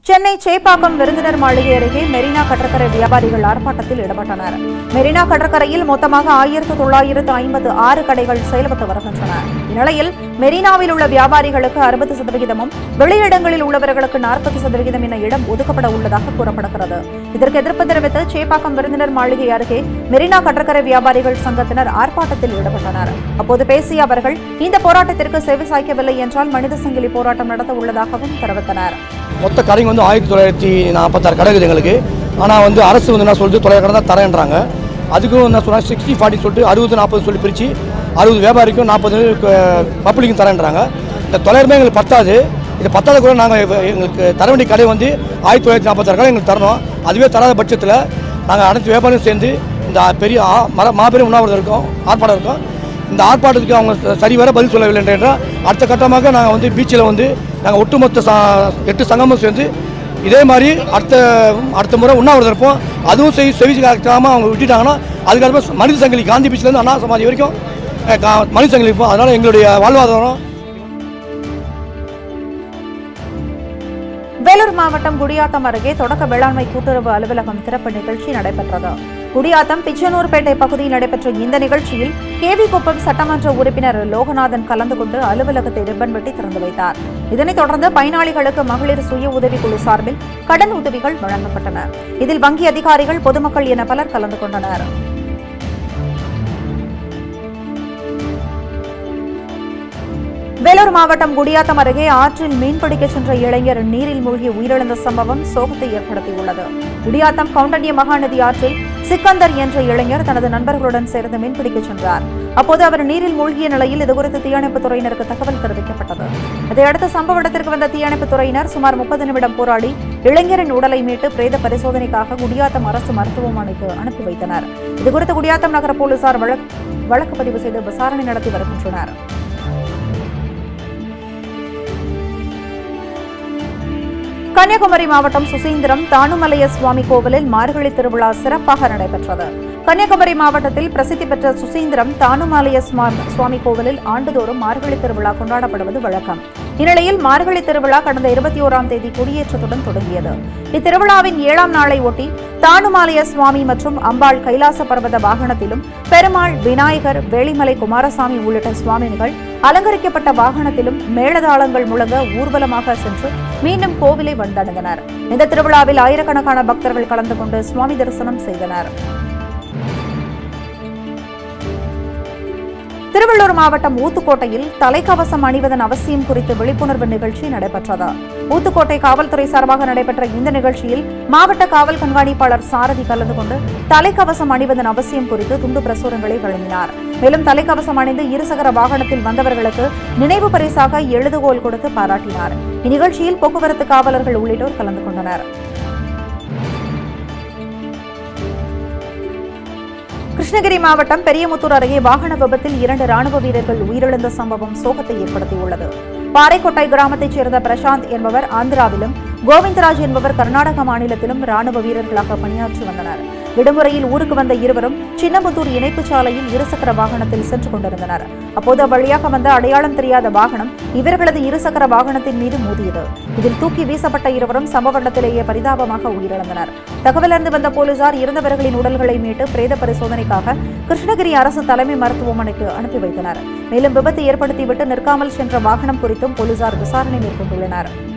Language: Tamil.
சென்னை சேப்பாக்கம் விருந்தினர் மாளிகை அருகே மெரினா கடற்கரை வியாபாரிகள் ஆர்ப்பாட்டத்தில் ஈடுபட்டனர் மெரினா கடற்கரையில் மொத்தமாக ஆயிரத்து தொள்ளாயிரத்து ஐம்பத்து ஆறு கடைகள் செயல்பட்டு வருகின்றன இந்நிலையில் மெரினாவில் உள்ள வியாபாரிகளுக்கு அறுபது சதவிகிதமும் வெளியிடங்களில் உள்ளவர்களுக்கு நாற்பது சதவிகிதம் என இடம் ஒதுக்கப்பட உள்ளதாக கூறப்படுகிறது இதற்கு எதிர்ப்பு தெரிவித்து சேப்பாக்கம் விருந்தினர் மாளிகை அருகே மெரினா கடற்கரை வியாபாரிகள் சங்கத்தினர் ஆர்ப்பாட்டத்தில் ஈடுபட்டனர் அப்போது பேசிய அவர்கள் இந்த போராட்டத்திற்கு செவி சாய்க்கவில்லை என்றால் மனித சங்கிலி போராட்டம் நடத்த உள்ளதாகவும் தெரிவித்தனர் மொத்த கடைங்க வந்து ஆயிரத்தி தொள்ளாயிரத்தி நாற்பத்தாறு கடை இருக்குது எங்களுக்கு ஆனால் வந்து அரசு வந்து என்ன சொல்லுது தொள்ளாயிரம் கடை தான் தரேன்றாங்க அதுக்கும் என்ன சொன்னால் சிக்ஸ்டி ஃபார்ட்டி சொல்லிட்டு அறுபது நாற்பது சொல்லி பிரித்து அறுபது வியாபாரிக்கும் நாற்பது பப்ளிக்கும் தரேன்றாங்க இந்த தொள்ளாயிரமே எங்களுக்கு பத்தாது இது பத்தாத கூட நாங்கள் எங்களுக்கு தர வேண்டிய கடை வந்து ஆயிரத்தி தொள்ளாயிரத்தி நாற்பத்தாறு கடை எங்களுக்கு தரணும் அதுவே தராத பட்சத்தில் நாங்கள் அனைத்து வியாபாரியும் சேர்ந்து இந்த பெரிய ஆ- மர மாபெரும் உண்ணாவிரதம் இருக்கும் ஆர்ப்பாட்டம் இருக்கும் இந்த ஆர்ப்பாட்டத்துக்கு அவங்க சரிவர பதில் சொல்லவில்லை என்றால் அடுத்த கட்டமாக நாங்கள் வந்து பீச்சில் வந்து நாங்கள் ஒட்டுமொத்த சா எட்டு சங்கமும் சேர்ந்து இதே மாதிரி அடுத்த அடுத்த முறை உண்ணாவிரதம் இருப்போம் அதுவும் செய் செவி காக்காமல் அவங்க விட்டுட்டாங்கன்னா அதுக்கப்புறம் மனித சங்கிலி காந்தி பீச்லேருந்து அண்ணா சமாதி வரைக்கும் அஹ், கா- மனித சங்கிலி இருப்போம் அதனால் எங்களுடைய வாழ்வாதாரம் வேலூர் மாவட்டம் குடியாத்தம் அருகே தொடக்க வேளாண்மை கூட்டுறவு அலுவலகம் திறப்பு நிகழ்ச்சி நடைபெற்றது குடியாத்தம் பிச்சனூர்பேட்டை பகுதியில் நடைபெற்ற இந்த நிகழ்ச்சியில் கேவிக்குப்பம் சட்டமன்ற உறுப்பினர் லோகநாதன் கலந்து கொண்டு அலுவலகத்தை ரிப்பன் வெட்டி திறந்து வைத்தார் இதனைத் தொடர்ந்து பயனாளிகளுக்கு மகளிர் சுய உதவிக்குழு சார்பில் கடன் உதவிகள் வழங்கப்பட்டன இதில் வங்கி அதிகாரிகள் பொதுமக்கள் என பலர் கலந்து கொண்டனர் வேலூர் மாவட்டம் குடியாத்தம் அருகே ஆற்றில் மீன்பிடிக்கச் சென்ற இளைஞர் நீரில் மூழ்கி உயிரிழந்த சம்பவம் சோகத்தை ஏற்படுத்தியுள்ளது குடியாத்தம் கவுண்டன்ய மகாநதி ஆற்றில் சிக்கந்தர் என்ற இளைஞர் தனது நண்பர்களுடன் சேர்ந்து மீன்பிடிக்கச் சென்றார் அப்போது அவர் நீரில் மூழ்கிய நிலையில் இதுகுறித்து தீயணைப்புத் துறையினருக்கு தகவல் தெரிவிக்கப்பட்டது இதையடுத்து சம்பவ இடத்திற்கு வந்த தீயணைப்புத் துறையினர் சுமார் முப்பது நிமிடம் போராடி இளைஞரின் உடலை மீட்டு பிரேத பரிசோதனைக்காக குடியாத்தம் அரசு மருத்துவமனைக்கு அனுப்பி வைத்தனர் இதுகுறித்து குடியாத்தம் நகர போலீசார் வழக்- வழக்கு பதிவு செய்து விசாரணை நடத்தி வருகின்றனர் கன்னியாகுமரி மாவட்டம் சுசீந்திரம் தானுமலைய சுவாமி கோவிலில் மார்கழி திருவிழா சிறப்பாக நடைபெற்றது கன்னியாகுமரி மாவட்டத்தில் பிரசித்தி பெற்ற சுசீந்திரம் தானுமலைய சுவா- சுவாமி கோவிலில் ஆண்டுதோறும் மார்கழி திருவிழா கொண்டாடப்படுவது வழக்கம் இந்நிலையில் மார்கழி திருவிழா கடந்த இருபத்தி ஓராம் தேதி கொடியேற்றத்துடன் தொடங்கியது இத்திருவிழாவின் ஏழாம் நாளை ஒட்டி தானுமாலய சுவாமி மற்றும் அம்பாள் கைலாச பர்வத வாகனத்திலும் பெருமாள் விநாயகர் வேளிமலை குமாரசாமி உள்ளிட்ட சுவாமிகள் அலங்கரிக்கப்பட்ட வாகனத்திலும் மேளதாளங்கள் முழங்க ஊர்வலமாக சென்று மீண்டும் கோவிலை வந்தடைந்தனர் இந்த திருவிழாவில் ஆயிரக்கணக்கான பக்தர்கள் கலந்து கொண்டு சுவாமி தரிசனம் செய்தனர் திருவள்ளூர் மாவட்டம் ஊத்துக்கோட்டையில் தலைக்கவசம் அணிவதன் அவசியம் குறித்து விழிப்புணர்வு நிகழ்ச்சி நடைபெற்றது ஊத்துக்கோட்டை காவல்துறை சார்பாக நடைபெற்ற இந்த நிகழ்ச்சியில் மாவட்ட காவல் கண்காணிப்பாளர் சாரதி கலந்து கொண்டு தலைக்கவசம் அணிவதன் அவசியம் குறித்து துண்டு பிரசுரங்களை வழங்கினார் மேலும் தலைக்கவசம் அணிந்து இருசக்கர வாகனத்தில் வந்தவர்களுக்கு நினைவு பரிசாக எழுதுகோல் கொடுத்து பாராட்டினார் இந்நிகழ்ச்சியில் போக்குவரத்து காவலர்கள் உள்ளிட்டோர் கலந்து கொண்டனர் கிருஷ்ணகிரி மாவட்டம் பெரியமுத்தூர் அருகே வாகன விபத்தில் இரண்டு ராணுவ வீரர்கள் உயிரிழந்த சம்பவம் சோகத்தை ஏற்படுத்தியுள்ளது பாறைக்கோட்டை கிராமத்தைச் சேர்ந்த பிரசாந்த் என்பவர் ஆந்திராவிலும் கோவிந்தராஜ் என்பவர் கர்நாடக மாநிலத்திலும் ராணுவ வீரர்களாக பணியாற்றி வந்தனர் விடுமுறையில் ஊருக்கு வந்த இருவரும் சின்னமுத்தூர் இணைப்புச் சாலையில் இருசக்கர வாகனத்தில் சென்று கொண்டிருந்தனர் அப்போது அவ்வழியாக வந்த அடையாளம் தெரியாத வாகனம் இவர்களது இருசக்கர வாகனத்தின் மீது மோதியது இதில் தூக்கி வீசப்பட்ட இருவரும் சம்பவ இடத்திலேயே பரிதாபமாக உயிரிழந்தனர் தகவலறிந்து வந்த போலீசார் இறந்தவர்களின் உடல்களை மீட்டு பிரேத பரிசோதனைக்காக கிருஷ்ணகிரி அரசு தலைமை மருத்துவமனைக்கு அனுப்பி வைத்தனர் மேலும் விபத்து ஏற்படுத்திவிட்டு நிற்காமல் சென்ற வாகனம் குறித்தும் போலீசார் விசாரணை மேற்கொண்டுள்ளனர்